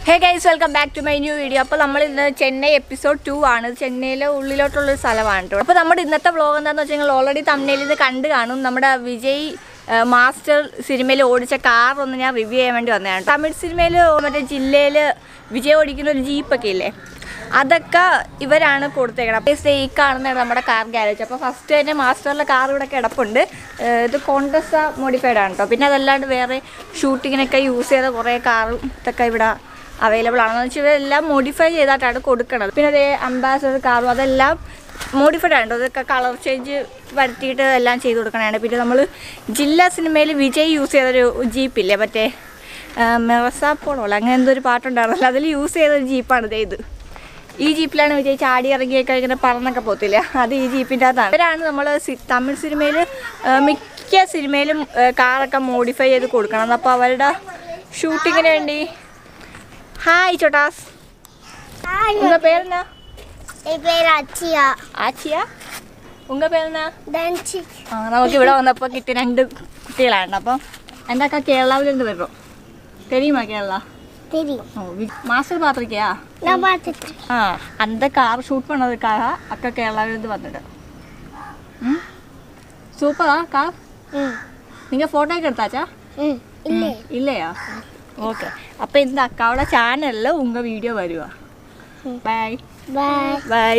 Hey guys welcome back to my new video അപ്പോൾ നമ്മൾ ഇന്ന് ചെന്നൈ എപ്പിസോഡ് ടു ആണ് ചെന്നൈയിലെ ഉള്ളിലോട്ടുള്ളൊരു സ്ഥലമാണ് കേട്ടോ അപ്പോൾ നമ്മുടെ ഇന്നത്തെ വ്ളോഗ് എന്താണെന്ന് വെച്ച് കഴിഞ്ഞാൽ ഓൾറെഡി തമിഴിൽ ഇത് കണ്ട് കാണും നമ്മുടെ വിജയ് ആ, മാസ്റ്റർ സിനിമയിൽ ഓടിച്ച കാർ ഒന്ന് ഞാൻ റിവ്യൂ ചെയ്യാൻ വേണ്ടി വന്നതാണ് തമിഴ് സിനിമയിൽ മറ്റേ ജില്ലയിൽ വിജയ് ഓടിക്കുന്ന ഒരു ജീപ്പൊക്കെ ഇല്ലേ അതൊക്കെ ഇവരാണ് കൊടുത്തേക്കണം അപ്പോൾ ഈ കാണുന്നതാണ് നമ്മുടെ കാർ ഗാരേജ് അപ്പോൾ ഫസ്റ്റ് തന്നെ മാസ്റ്ററിലെ കാർ ഇവിടെ കിടപ്പുണ്ട് ഏഹ് ഇത് കോൺഗ്രസ മോഡിഫൈഡ് ആണ് കേട്ടോ പിന്നെ അതല്ലാണ്ട് വേറെ ഷൂട്ടിങ്ങിനൊക്കെ യൂസ് ചെയ്ത കുറേ കാറും ഇതൊക്കെ ഇവിടെ അവൈലബിൾ ആണെന്ന് വെച്ചാൽ ഇവരെല്ലാം മോഡിഫൈ ചെയ്തിട്ടാണ് കൊടുക്കുന്നത് പിന്നെ അതേ അംബാസഡർ കാറും അതെല്ലാം മോഡിഫൈഡ് ആണ് അതൊക്കെ കളർ ചേഞ്ച് വരുത്തിയിട്ട് എല്ലാം ചെയ്ത് കൊടുക്കണതാണ് പിന്നെ നമ്മൾ ജില്ലാ സിനിമയിൽ വിജയ് യൂസ് ചെയ്തൊരു ജീപ്പില്ലേ മറ്റേ മെറസാപ്പോളോ അങ്ങനെ എന്തോ ഒരു പാട്ടുണ്ടായിരുന്നല്ലോ അതിൽ യൂസ് ചെയ്തൊരു ജീപ്പാണ് ദേ ഇത് ഈ ജീപ്പിലാണ് വിജയ് ചാടി ഇറങ്ങിയൊക്കെ ഇങ്ങനെ പറന്നൊക്കെ പോത്തില്ല അത് ഈ ജീപ്പിൻ്റെ അകത്താണ് ഇവരാണ് നമ്മൾ തമിഴ് സിനിമയിൽ മിക്ക സിനിമയിലും ആ, കാറൊക്കെ മോഡിഫൈ ചെയ്ത് കൊടുക്കണം അപ്പോൾ അവരുടെ ഷൂട്ടിങ്ങിന് വേണ്ടി ഹായ് ചോട്ടാസ് ഉങ്ക പേരെന്നാ என் பேர் அச்சியா ആച്ചിയ ഉങ്ക പേരെന്നാ தன்சி ആ നമുക്ക് ഇവിടെ വന്നപ്പോൾ കിട്ടിയ രണ്ട് കുട്ടികളാണ് അപ്പം എൻ്റെ അക്ക കേരളാവിലിருந்து വരുമോ தெரியுமா கேரளா தெரியும் ஓ மாஸ்டர் பார்த்துருக்கியா நான் பார்த்துட்டு ஆ அந்த கார் ஷூட் பண்ணதுக்காக அக்கா கேரளாவிலேருந்து வந்துட்டு ம் சூப்பரா கார் ம் நீங்கள் ஃபோட்டோக்கு எடுத்தாச்சா ம் இல்லை இல்லையா ஓகே அப்போ இந்த அக்காவோட சேனலில் உங்கள் வீடியோ வருவா ബൈ பாய் ബൈ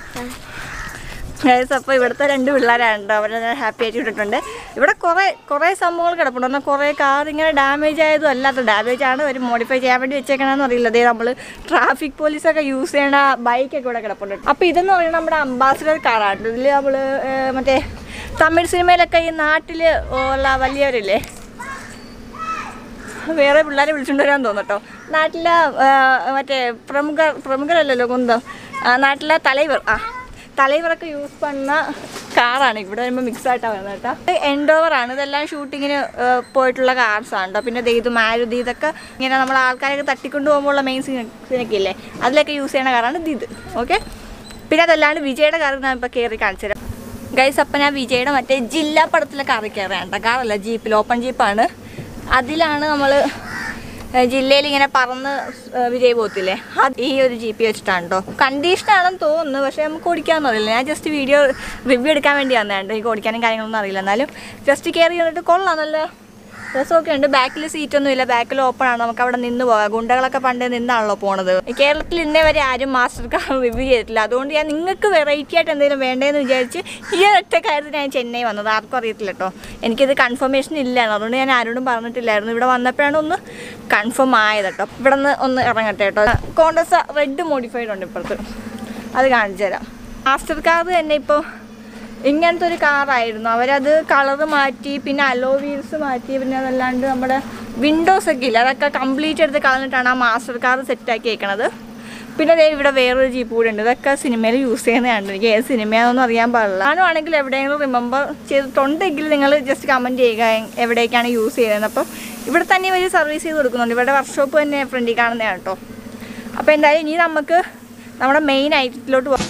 ഗൈസ് അപ്പോൾ ഇവിടുത്തെ രണ്ട് പിള്ളേരാണ് കേട്ടോ അവരെ ഹാപ്പി ആയിട്ട് ഇട്ടിട്ടുണ്ട് ഇവിടെ കുറേ കുറേ സംഭവങ്ങൾ കിടപ്പുണ്ട് എന്നാൽ കുറേ കാർ ഇങ്ങനെ ഡാമേജ് ആയതും അല്ലാത്ത ഡാമേജ് ആണ് ഒരു മോഡിഫൈ ചെയ്യാൻ വേണ്ടി വെച്ചേക്കണമെന്ന് അറിയില്ല അതേ നമ്മൾ ട്രാഫിക് പോലീസൊക്കെ യൂസ് ചെയ്യണ ബൈക്കൊക്കെ ഇവിടെ കിടപ്പുണ്ട് അപ്പോൾ ഇതെന്ന് പറയുന്നത് നമ്മുടെ അംബാസിഡർ കാറാണ് ഇതിൽ നമ്മൾ മറ്റേ തമിഴ് സിനിമയിലൊക്കെ ഈ നാട്ടിൽ ഉള്ള വലിയവരില്ലേ വേറെ പിള്ളേരെ വിളിച്ചുകൊണ്ട് വരാൻ തോന്നട്ടോ നാട്ടിലെ ആ, മറ്റേ പ്രമുഖ പ്രമുഖരല്ലല്ലോ കുന്തം ആ, നാട്ടിലെ തലൈവർ ആ തലൈവറൊക്കെ യൂസ് പണ്ണ കാറാണ് ഇവിടെ വരുമ്പോൾ മിക്സ് ആയിട്ടാണ് വരുന്നത് കേട്ടോ ഇത് എൻഡോവർ ആണ് ഇതെല്ലാം ഷൂട്ടിങ്ങിന് പോയിട്ടുള്ള കാർസ് ആണ് കേട്ടോ പിന്നെ ദേ ഇത് മാരുതി ഇതൊക്കെ ഇങ്ങനെ നമ്മൾ ആൾക്കാരൊക്കെ തട്ടിക്കൊണ്ട് പോകുമ്പോഴുള്ള മെയിൻ സീൻ സീനൊക്കെ ഇല്ലേ അതിലൊക്കെ യൂസ് ചെയ്യുന്ന കാറാണ് ഇത് ഇത് ഓക്കെ പിന്നെ അതല്ലാണ്ട് വിജയുടെ കാർ ഞാൻ ഇപ്പോൾ കയറി കാണിച്ചു തരാം ഗൈസ് അപ്പം ഞാൻ വിജയുടെ മറ്റേ ജില്ലാ പടത്തിലെ കാറിൽ കയറാണ് കേട്ടോ കാറല്ല ജീപ്പിൽ ഓപ്പൺ ജീപ്പാണ് അതിലാണ് നമ്മൾ ജില്ലയിൽ ഇങ്ങനെ പറന്ന് ഏഹ് വിജയ് പോത്തില്ലേ അത് ഈ ഒരു ജി പി വെച്ചിട്ടാണ് കേട്ടോ കണ്ടീഷനാണെന്ന് തോന്നുന്നു പക്ഷേ നമുക്ക് ഓടിക്കാമെന്ന് അറിയില്ല ഞാൻ ജസ്റ്റ് വീഡിയോ റിവ്യൂ എടുക്കാൻ വേണ്ടി വന്നതാണ് എനിക്ക് ഓടിക്കാനും കാര്യങ്ങളൊന്നും അറിയില്ല എന്നാലും ജസ്റ്റ് കയറി വന്നിട്ട് കൊള്ളാം നല്ല രസമൊക്കെ ഉണ്ട് ബാക്കിൽ സീറ്റൊന്നും ഇല്ല ബാക്കിൽ ഓപ്പൺ ആണ് നമുക്ക് അവിടെ നിന്ന് പോകാം ഗുണ്ടകളൊക്കെ പണ്ടേ നിന്നാണല്ലോ പോണത് കേരളത്തിൽ ഇന്നേ വരെ ആരും മാസ്റ്റർ കാർ റിവ്യൂ ചെയ്തിട്ടില്ല അതുകൊണ്ട് ഞാൻ നിങ്ങൾക്ക് വെറൈറ്റി ആയിട്ട് എന്തെങ്കിലും വേണ്ടതെന്ന് വിചാരിച്ച് ഈ ഒറ്റ കാര്യത്തിൽ ഞാൻ ചെന്നൈ വന്നത് ആർക്കും അറിയത്തില്ല കേട്ടോ എനിക്കിത് കൺഫർമേഷൻ ഇല്ലായിരുന്നു അതുകൊണ്ട് ഞാൻ ആരോടും പറഞ്ഞിട്ടില്ലായിരുന്നു ഇവിടെ വന്നപ്പോഴാണ് ഒന്ന് കൺഫേം ആയത് കേട്ടോ ഇവിടെ നിന്ന് ഒന്ന് ഇറങ്ങട്ടെ കേട്ടോ കോണ്ടസ് റെഡ് മോഡിഫൈഡ് ഉണ്ട് ഇപ്പുറത്ത് അത് കാണിച്ചു തരാം മാസ്റ്റർ കാർ തന്നെ ഇപ്പോൾ ഇങ്ങനത്തെ ഒരു കാറായിരുന്നു അവരത് കളറ് മാറ്റി പിന്നെ അലോ വീൽസ് മാറ്റി പിന്നെ അതല്ലാണ്ട് നമ്മുടെ വിൻഡോസ് ഒക്കെ ഇല്ല അതൊക്കെ കംപ്ലീറ്റ് എടുത്ത് കളഞ്ഞിട്ടാണ് ആ മാസ്റ്റർ കാർ സെറ്റാക്കി വെക്കണത് പിന്നെ ദേ ഇവിടെ വേറൊരു ജീപ്പ് കൂടെ ഉണ്ട് ഇതൊക്കെ സിനിമയിൽ യൂസ് ചെയ്യുന്നതാണ് എനിക്ക് ഏത് സിനിമയാണെന്നൊന്നും അറിയാൻ പാടില്ല ഞാനും ആണെങ്കിൽ എവിടെയെങ്കിലും റിമെമ്പർ ചെയ്തിട്ടുണ്ടെങ്കിൽ നിങ്ങൾ ജസ്റ്റ് കമൻറ്റ് ചെയ്യുക എവിടേക്കാണ് യൂസ് ചെയ്യുന്നത് അപ്പം ഇവിടെ തന്നെ ഇവർ സർവീസ് ചെയ്ത് കൊടുക്കുന്നുണ്ട് ഇവരുടെ വർക്ക്ഷോപ്പ് തന്നെ ഫ്രണ്ടിൽ കാണുന്നതാണ് കേട്ടോ അപ്പോൾ എന്തായാലും ഇനി നമുക്ക് നമ്മുടെ മെയിൻ ഐറ്റത്തിലോട്ട് പോകാം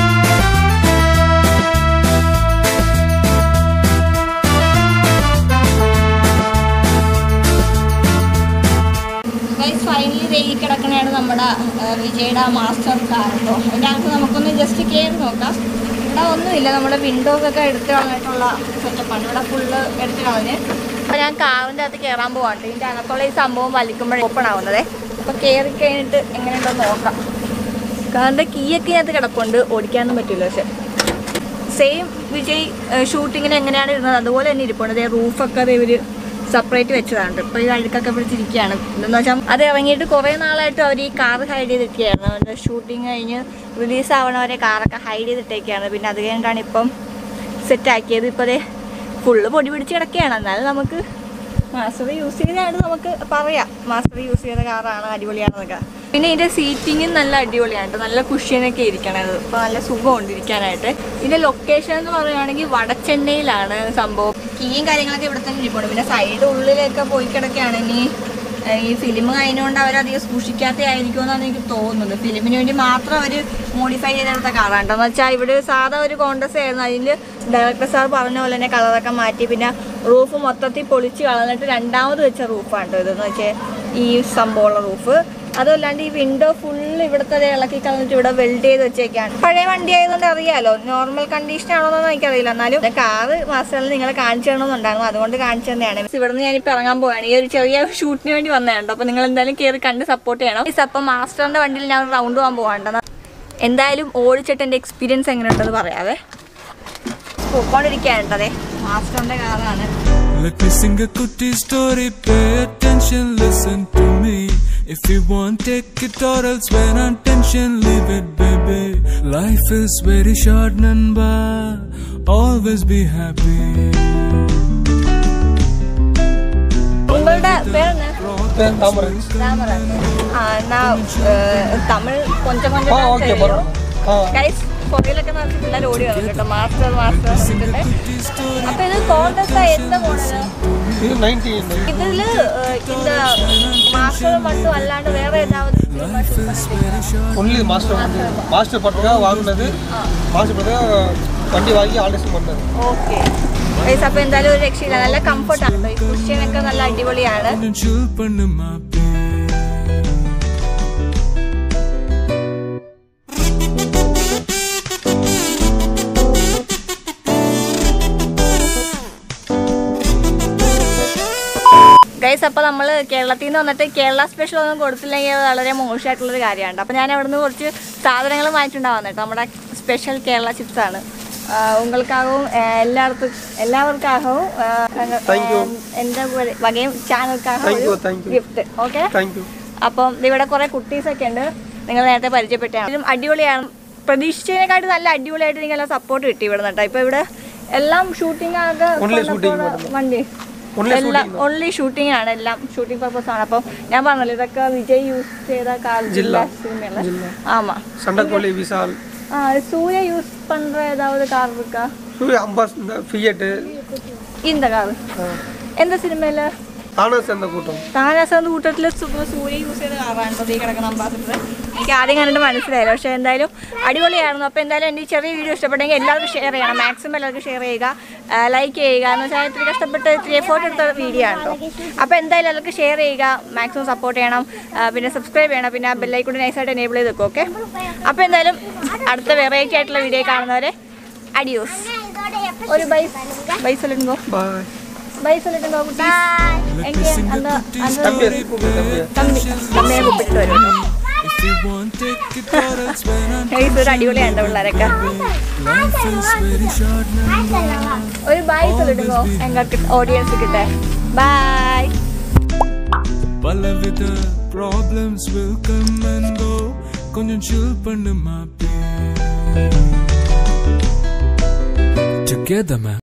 ഗൈസ് ഫൈനലി ദേ കിടക്കണയാണ് നമ്മുടെ ആ, വിജയുടെ ആ മാസ്റ്റർ കാർ കേട്ടോ അതിൻ്റെ അകത്ത് നമുക്കൊന്ന് ജസ്റ്റ് കയറി നോക്കാം ഇവിടെ ഒന്നുമില്ല നമ്മുടെ വിൻഡോസ് ഒക്കെ എടുത്ത് കളഞ്ഞിട്ടുള്ള സെറ്റപ്പാണ് ഇവിടെ ഫുള്ള് എടുത്ത് കളഞ്ഞ് അപ്പോൾ ഞാൻ കാറിൻ്റെ അകത്ത് കയറാൻ പോവാണ്ട് ഇതിൻ്റെ അകത്തുള്ള ഈ സംഭവം വലിക്കുമ്പോഴേ ഓപ്പൺ ആവുന്നത് അപ്പോൾ കയറി കഴിഞ്ഞിട്ട് എങ്ങനെയുണ്ടെന്ന് നോക്കാം കാറിൻ്റെ കീയൊക്കെ ഇതിനകത്ത് കിടപ്പുണ്ട് ഓടിക്കാനൊന്നും പറ്റില്ല പക്ഷെ സെയിം വിജയ് ഷൂട്ടിങ്ങിന് എങ്ങനെയാണ് ഇരുന്നത് അതുപോലെ തന്നെ ഇരിപ്പുണ്ട് അതേ റൂഫൊക്കെ അത് ഇവർ സെപ്പറേറ്റ് വെച്ചതാണ് ഇപ്പോൾ ഈ അഴുക്കൊക്കെ പിടിച്ചിരിക്കുകയാണ് എന്താണെന്ന് വെച്ചാൽ അത് ഇറങ്ങിയിട്ട് കുറേ നാളായിട്ട് അവർ ഈ കാർ ഹൈഡ് ചെയ്തിരിക്കുകയായിരുന്നു അവരുടെ ഷൂട്ടിങ് കഴിഞ്ഞ് റിലീസ് ആവണവരെ കാറൊക്കെ ഹൈഡ് ചെയ്തിട്ടേക്കാണ് പിന്നെ അത് കഴിഞ്ഞിട്ടാണ് ഇപ്പം സെറ്റാക്കിയത് ഇപ്പോൾ അതേ ഫുള്ള് പൊടി പിടിച്ച് കിടക്കുകയാണ് എന്നാലും നമുക്ക് മാസ്റ്റർ യൂസ് ചെയ്തതാണ് നമുക്ക് പറയാം മാസ്റ്റർ യൂസ് ചെയ്ത കാറാണ് അടിപൊളിയാണെന്നൊക്കെ പിന്നെ ഇതിന്റെ സീറ്റിങ്ങും നല്ല അടിപൊളിയാണ് ട്ടോ. നല്ല കുഷ്യനൊക്കെ ഇരിക്കണത് ഇപ്പോൾ നല്ല സുഖമുണ്ട് ഇരിക്കാനായിട്ട് ഇതിന്റെ ലൊക്കേഷൻ എന്ന് പറയുകയാണെങ്കിൽ വടച്ചെന്നൈയിലാണ് സംഭവം കീയും കാര്യങ്ങളൊക്കെ ഇവിടെ തന്നെ ഇരിപ്പുണ്ട് പിന്നെ സൈഡ് ഉള്ളിലൊക്കെ പോയി കിടക്കുകയാണ് ഇനി ഏഹ്, ഈ ഫിലിം കഴിഞ്ഞുകൊണ്ട് അവരധികം സൂക്ഷിക്കാത്ത ആയിരിക്കുമെന്നാണ് എനിക്ക് തോന്നുന്നത് ഫിലിമിന് വേണ്ടി മാത്രം അവർ മോഡിഫൈ ചെയ്തെടുത്ത കാറാണ് എന്ന് വെച്ചാൽ ഇവിടെ സാധാ ഒരു കോൺഗ്രസ് ആയിരുന്നു അതിൽ ഡയറക്ടർ സാർ പറഞ്ഞ പോലെ തന്നെ കളറൊക്കെ മാറ്റി പിന്നെ റൂഫ് മൊത്തത്തിൽ പൊളിച്ച് കളഞ്ഞിട്ട് രണ്ടാമത് വെച്ച റൂഫാണ് കേട്ടോ ഇതെന്ന് വെച്ചാൽ ഈ സംഭവമുള്ള റൂഫ് അതുമല്ലാണ്ട് ഈ വിൻഡോ ഫുള്ള് ഇവിടുത്തെ ദേ ഇളക്കി കളഞ്ഞിട്ട് ഇവിടെ വെൽഡ് ചെയ്ത് വെച്ചേക്കാണ് പഴയ വണ്ടി ആയതുകൊണ്ട് അറിയാലോ നോർമൽ കണ്ടീഷൻ ആണോന്നൊന്നും എനിക്കറിയില്ല എന്നാലും കാറ് മാസ്റ്ററിൽ നിങ്ങളെ കാണിച്ചു തരണമെന്നുണ്ടായിരുന്നു അതുകൊണ്ട് കാണിച്ചു തന്നെയാണ് ഇവിടുന്ന് ഞാനിപ്പോൾ ഇറങ്ങാൻ പോവാണ് ഈ ഒരു ചെറിയ ഷൂട്ടിന് വേണ്ടി വന്നതാണ് അപ്പോൾ നിങ്ങൾ എന്തായാലും കയറി കണ്ട് സപ്പോർട്ട് ചെയ്യണം ഈ അപ്പം മാസ്റ്ററിന്റെ വണ്ടിയിൽ ഞാൻ റൗണ്ട് പോകാൻ പോവാണ്ട് എന്തായാലും ഓടിച്ചിട്ട് എൻ്റെ എക്സ്പീരിയൻസ് എങ്ങനെയുണ്ടെന്ന് പറയാവേ പോയിക്കൊണ്ടിരിക്കുകയാണ് മാസ്റ്ററിന്റെ കാറാണ് Let me sing a cutie story, pay attention, listen to me. If you want, take it or else when on tension, leave it, baby. Life is very short, Nanba. Always be happy. உங்களோட பேர் என்ன தாமரன் தாமரன் ஆ, நான் ഏഹ്, തമിഴ് കൊഞ്ചം ആ കൊഞ്ചം okay പറ ആ guys പുറകിലൊക്കെ നിറച്ച് പിള്ളേർ ഓടി വരും കേട്ടോ മാസ്റ്റർ മാസ്റ്റർ പറഞ്ഞിട്ട് അപ്പൊ ഇത് കോൺഗ്രസ് എന്ത് മോഡല് இது நைன்டி ഇതില് ഏഹ്, இந்த மாஸ்டர் மட்டும் அல்லாண்டு வேற ஏதாவது ஒன்லி மாஸ்டர் வந்து மாஸ்டர் படத்துக்காக வாங்கினது மாஸ்டர் படத்துக்காக வண்டி வாங்கி ஆல்ட்ரேஷன் பண்ணது ഓക്കെ ഗൈസ് അപ്പൊ എന്തായാലും ഒരു രക്ഷയില്ല നല്ല കംഫർട്ട് ആണ് ഈ കുഷ്യനൊക്കെ നല്ല അടിപൊളിയാണ് கொஞ்சம் chill பண்ணு மாப்பே ഗൈസ് അപ്പോൾ നമ്മൾ കേരളത്തിൽ നിന്ന് വന്നിട്ട് കേരള സ്പെഷ്യൽ ഒന്നും കൊടുത്തില്ലെങ്കിൽ അത് വളരെ മോശമായിട്ടുള്ളൊരു കാര്യമാണ് അപ്പോൾ ഞാൻ അവിടെ നിന്ന് കുറച്ച് സാധനങ്ങൾ വാങ്ങിയിട്ടുണ്ടാവുന്ന കേട്ടോ നമ്മുടെ സ്പെഷ്യൽ കേരള ചിപ്സ് ആണ് ആഹ് ഉങ്ങൾക്കാகவும் ആഹ് എല്ലാവർക്കും എല്ലാവർക്കാகவும் ആഹ് Thank you. എൻ്റെ വ- വകയും ചാനൽക്കാகவும் Thank you, ഒരു thank you. Gift okay thank you അപ്പം ഇവിടെ കുറേ കുട്ടീസൊക്കെ ഉണ്ട് നിങ്ങൾ നേരത്തെ പരിചയപ്പെട്ടാണ് ഇതിലും അടിപൊളിയാണ് പ്രതീക്ഷിച്ചതിനെക്കാട്ടി നല്ല അടിപൊളിയായിട്ട് എനിക്കെല്ലാം സപ്പോർട്ട് കിട്ടി ഇവിടെ നിന്നിട്ട് ഇപ്പോൾ ഇവിടെ എല്ലാം ഷൂട്ടിംഗ് ആകെ Only shooting കൊണ്ടപ്പോൾ വണ്ടി Only എല്ലാം ഓൺലി ഷൂട്ടിംഗ് ആണ് എല്ലാം ഷൂട്ടിംഗ് പർപ്പസ് ആണ് അപ്പം ഞാൻ പറഞ്ഞല്ലോ ഇതൊക്കെ വിജയ് യൂസ് ചെയ്ത കാർ ജില്ല സിനിമയുള്ള ആമാ சண்டைக்கோழி விசால் ஆ சூர்யா யூஸ் பண்ற ஏதாவது கார் இருக்கா சூரிய அம்பாஸ் இந்த ஃபியட்டு இந்த கார் எந்த സിനിമയില தானா சேர்ந்த கூட்டம் താനാസാന്ത് കൂട്ടത്തിൽ സൂര്യ യൂസ് ചെയ്ത കാറാണ് ഈ കിടക്കുന്ന അംബാസിഡർ എനിക്ക് ആദ്യം കണ്ടിട്ട് മനസ്സിലായില്ല പക്ഷേ എന്തായാലും അടിപൊളിയായിരുന്നു അപ്പോൾ എന്തായാലും എൻ്റെ ഈ ചെറിയ വീഡിയോ ഇഷ്ടപ്പെട്ടെങ്കിൽ എല്ലാവർക്കും ഷെയർ ചെയ്യണം മാക്സിമം എല്ലാവർക്കും ഷെയർ ചെയ്യുക ലൈക്ക് ചെയ്യുക എന്ന് വെച്ചാൽ ഇത്തിരി കഷ്ടപ്പെട്ട് ഇത്തിരി എഫോർട്ട് എടുത്ത വീഡിയോ ആണ് കേട്ടോ അപ്പോൾ എന്തായാലും എല്ലാവർക്കും ഷെയർ ചെയ്യുക മാക്സിമം സപ്പോർട്ട് ചെയ്യണം ആ, പിന്നെ സബ്സ്ക്രൈബ് ചെയ്യണം പിന്നെ ആ ബെല്ലൈക്കൂടെ നൈസായിട്ട് എനേബിൾ ചെയ്ത് വെക്കും ഓക്കെ അപ്പോൾ എന്തായാലും അടുത്ത വെറൈറ്റി ആയിട്ടുള്ള വീഡിയോ കാണുന്നവരെ അഡിയോസ് ഒരു ബൈ ബൈ சொல்லிடுங்க பாய் ബൈ சொல்லிடுங்க കുട്ടി എനിക്ക് അന്ന് അന്ന് தம்பி எடுத்து கூப்பிடு தம்பியை തമ്പി തമ്മിനെ കൂപ്പിട്ട് വരും കേട്ടോ If you want, take it or else when on guys ഒരു അടിപൊളിയാണ് പിള്ളേരൊക്കെ life is very short, Nanba. ഒരു ബൈ சொல்லிடுங்க എങ്ങൾക്ക് ഓഡിയൻസ് കിട്ടെ ബൈ பலவித problems will come and go கொஞ்சம் chill பண்ணு மாப்பே Together, man.